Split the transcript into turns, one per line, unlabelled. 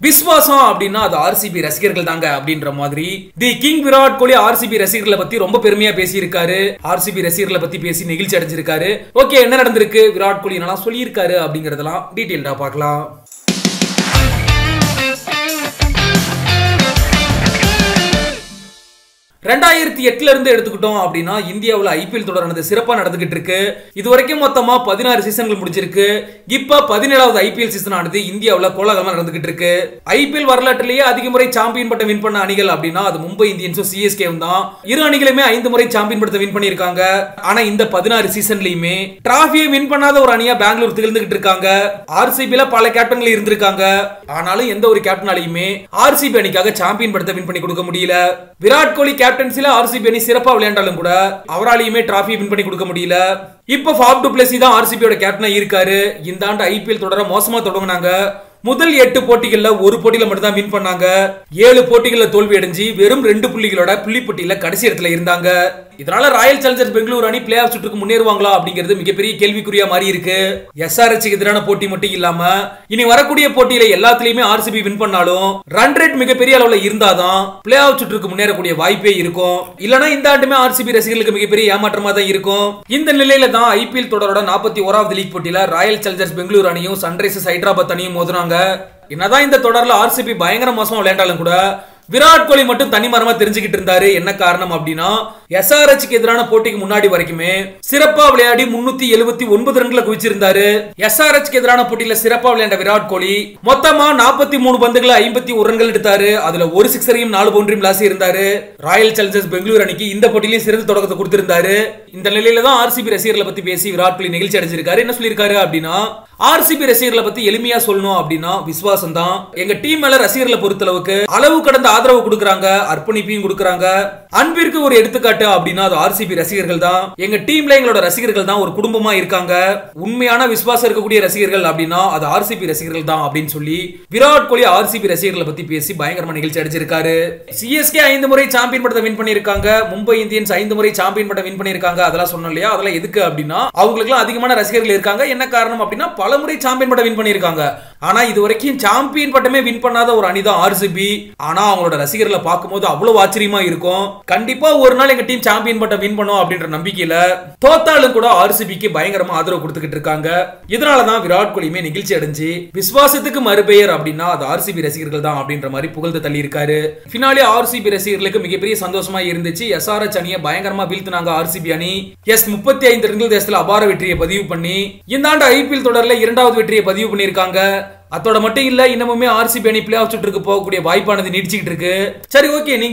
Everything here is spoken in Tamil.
விஸ்வாசம் அப்படின்னா அது ஆர்சிபி ரசிகர்கள் தாங்க அப்படின்ற மாதிரி the king Virat Kohli RCB ரசிகர்களை பத்தி ரொம்ப பெருமையா பேசியிருக்காரு ஆர்சிபி ரசிகர்களை பத்தி பேசி நெகிழ்ச்சி அடைஞ்சிருக்காரு ஓகே என்ன நடந்திருக்கு விராட் கோலி என்னலாம் சொல்லியிருக்காரு அப்படிங்கறதெல்லாம் டீட்டெயில்டா பார்க்கலாம் ரெண்டாயிரத்தி எட்டுல இருந்து எடுத்துக்கிட்டோம் அப்படின்னா இந்தியாவில் ஐபிஎல் தொடரானது சிறப்பா நடந்துகிட்டு இருக்கு இது வரைக்கும் மொத்தமா பதினாறு சீசன்கள் முடிச்சிருக்கு இப்ப பதினேழாவது ஐபிஎல் சீசன் ஆனது இந்தியாவில் கோலாகலமா நடந்துகிட்டு இருக்கு ஐபிஎல் வரலாற்றிலேயே அதிக முறை சாம்பியன் பட்டம் வின் பண்ண அணிகள் அப்படின்னா அது மும்பை இந்தியன்ஸும் சிஎஸ்கே தான் இரு அணிகளுமே ஐந்து முறை சாம்பியன் பட்டத்தை வின் பண்ணிருக்காங்க ஆனா இந்த பதினாறு சீசன்லயுமே டிராபியை வின் பண்ணாத ஒரு அணியா பெங்களூர் திகழ்ந்துகிட்டு இருக்காங்க ஆர்சிபில பல கேப்டன்கள் இருந்திருக்காங்க ஆனாலும் எந்த ஒரு கேப்டனாலையுமே ஆர்சிபி அணிக்காக சாம்பியன் பட்டத்தை வின் பண்ணி கொடுக்க முடியல விராட் கோலி கேப்டன்சில ஆர்சிபி அணி சிறப்பா விளையாண்டாலும் கூட அவராலையுமே டிராஃபி வின் பண்ணி கொடுக்க முடியல இப்ப ஃபாப் டுப்ளசி தான் ஆர்சிபியோட கேப்டனா இருக்காரு இந்த ஆண்டு ஐபிஎல் தொடர மோசமா தொடங்கினாங்க முதல் எட்டு போட்டிகள்ல ஒரு போட்டியில மட்டும் தான் வின் பண்ணாங்க ஏழு போட்டிகள்ல தோல்வி அடைஞ்சு வெறும் ரெண்டு புள்ளிகளோட புள்ளிப்பட்டியல கடைசி இடத்துல இருந்தாங்க இதனால ராயல் சேலஞ்சர்ஸ் பெங்களூர் அணி பிளே ஆஃப் சுற்றுக்கு முன்னேறுவாங்களா அப்படிங்கிறது மிகப்பெரிய கேள்விக்குறியா மாறி இருக்கு எஸ்ஆர்எச் எதிரான போட்டி மட்டும் இல்லாம இனி வரக்கூடிய போட்டியில எல்லாத்துலயுமே ஆர்சிபி வின் பண்ணாலும் ரன் ரேட் மிகப்பெரிய அளவுல இருந்தாதான் பிளே ஆஃப் சுற்றுக்கு முன்னேறக்கூடிய வாய்ப்பே இருக்கும் இல்லனா இந்த ஆண்டுமே ஆர்சிபி ரசிகர்களுக்கு மிகப்பெரிய ஏமாற்றமா தான் இருக்கும் இந்த நிலையில தான் ஐபிஎல் தொடரோட நாற்பத்தி ஓராவது லீக் போட்டியில ராயல் சேலஞ்சர்ஸ் பெங்களூர் அணியும் சன்ரைசர்ஸ் ஹைதராபாத் அணியும் மோதுனாங்க என்னதான் இந்த தொடர்ல ஆர்சிபி பயங்கர மோசமா விளையாண்டாலும் கூட விராட் கோலி மட்டும் தனிமரமா தெரிஞ்சுக்கிட்டு இருந்தாரு என்ன காரணம் அப்படின்னா எஸ்ஆர்எச்க்கு எதிரான போட்டிக்கு முன்னாடி வரைக்குமே சிறப்பா விளையாடி முன்னூத்தி எழுபத்தி ஒன்பது ரன்களை குவிச்சிருந்தாரு எஸ்ஆர்எச்க்கு எதிரான போட்டியில சிறப்பா விளையாண்ட விராட் கோலி மொத்தமா நாற்பத்தி மூணு பந்துகளை ஐம்பத்தி ஒரு ரன்கள் எடுத்தாரு அதுல ஒரு சிக்ஸரையும் நாலு பவுண்டரியும் லாசி இருந்தாரு ராயல் சேலஞ்சர்ஸ் பெங்களூர் அணிக்கு இந்த போட்டியிலையும் சிறந்த தொடக்கத்தை கொடுத்திருந்தாரு இந்த நிலையில தான் ஆர்சிபி ரசிகர்களை பத்தி பேசி விராட் கோலி நிகழ்ச்சி அடைஞ்சிருக்காரு என்ன சொல்லியிருக்காரு அப்படின்னா ஆர்சிபி ரசிகர்களை பத்தி எளிமையா சொல்லணும் அப்படின்னா விசுவாசம் தான் எங்க டீம் மேல ரசிகர்களை பொறுத்தளவுக்கு அளவு கடந்த ஆதரவு கொடுக்கறாங்க அர்ப்பணிப்பையும் கொடுக்கறாங்க அன்பிற்கு ஒரு எடுத்துக்காட்டு அப்படின்னா அது ஆர்சிபி ரசிகர்கள் தான் எங்க டீம்ல எங்களோட ரசிகர்கள் தான் ஒரு குடும்பமா இருக்காங்க உண்மையான விசுவாசம் இருக்கக்கூடிய ரசிகர்கள் அப்படின்னா அது ஆர்சிபி ரசிகர்கள் தான் அப்படின்னு சொல்லி விராட் கோலி ஆர்சிபி ரசிகர்களை பத்தி பேசி பயங்கரமா நிகழ்ச்சி அடிச்சிருக்காரு சிஎஸ்கே ஐந்து முறை சாம்பியன் பட்டத்தை வின் பண்ணிருக்காங்க மும்பை இந்தியன்ஸ் ஐந்து முறை சாம்பியன் பட்டம் வின் பண்ணிருக்காங்க அதெல்லாம் சொன்னோம் இல்லையா அதெல்லாம் எதுக்கு அப்படின்னா அவங்களுக்கு அதிகமான ரசிகர்கள் இருக்காங்க என்ன காரணம் அப்படின்னா பல முறை சாம்பியன் பட்டம் வின் பண்ணிருக்காங்க ஆனா இது வரைக்கும் சாம்பியன் பட்டமே வின் பண்ணாத ஒரு அணி தான் ஆர்சிபி ஆனா அவங்களோட ரசிகர்களை பார்க்கும்போது அவ்வளவு ஆச்சரியமா இருக்கும் கண்டிப்பா ஒரு நாள் எங்க டீம் சாம்பியன் பட்டம் வின் பண்ணும் அப்படின்ற நம்பிக்கையில தோத்தாலும் கூட ஆர்சிபிக்கு பயங்கரமா ஆதரவு கொடுத்துக்கிட்டு இருக்காங்க இதனாலதான் விராட் கோலியுமே நிகழ்ச்சி அடைஞ்சு விசுவாசத்துக்கு மறுபெயர் அப்படின்னா அது ஆர்சிபி ரசிகர்கள் தான் அப்படின்ற மாதிரி புகழ்ந்து தள்ளி இருக்காரு பின்னாலே ஆர்சிபி ரசிகர்களுக்கு மிகப்பெரிய சந்தோஷமா இருந்துச்சு எஸ்ஆர்எச் அணியை பயங்கரமா வீழ்த்தினாங்க ஆர்சிபி அணி எஸ் முப்பத்தி ஐந்து ரன்கள் தேசத்துல அபார வெற்றியை பதிவு பண்ணி இந்த ஆண்டு ஐபிஎல் தொடர்ல இரண்டாவது வெற்றியை பதிவு பண்ணியிருக்காங்க அத்தோட மட்டும் இல்ல இன்னமுமே ஆர்சிபி அணி பிளே ஆஃப் சுற்றுக்கு போகக்கூடிய வாய்ப்பானது நீடிச்சுக்கிட்டு இருக்கு சரி ஓகே நீங்க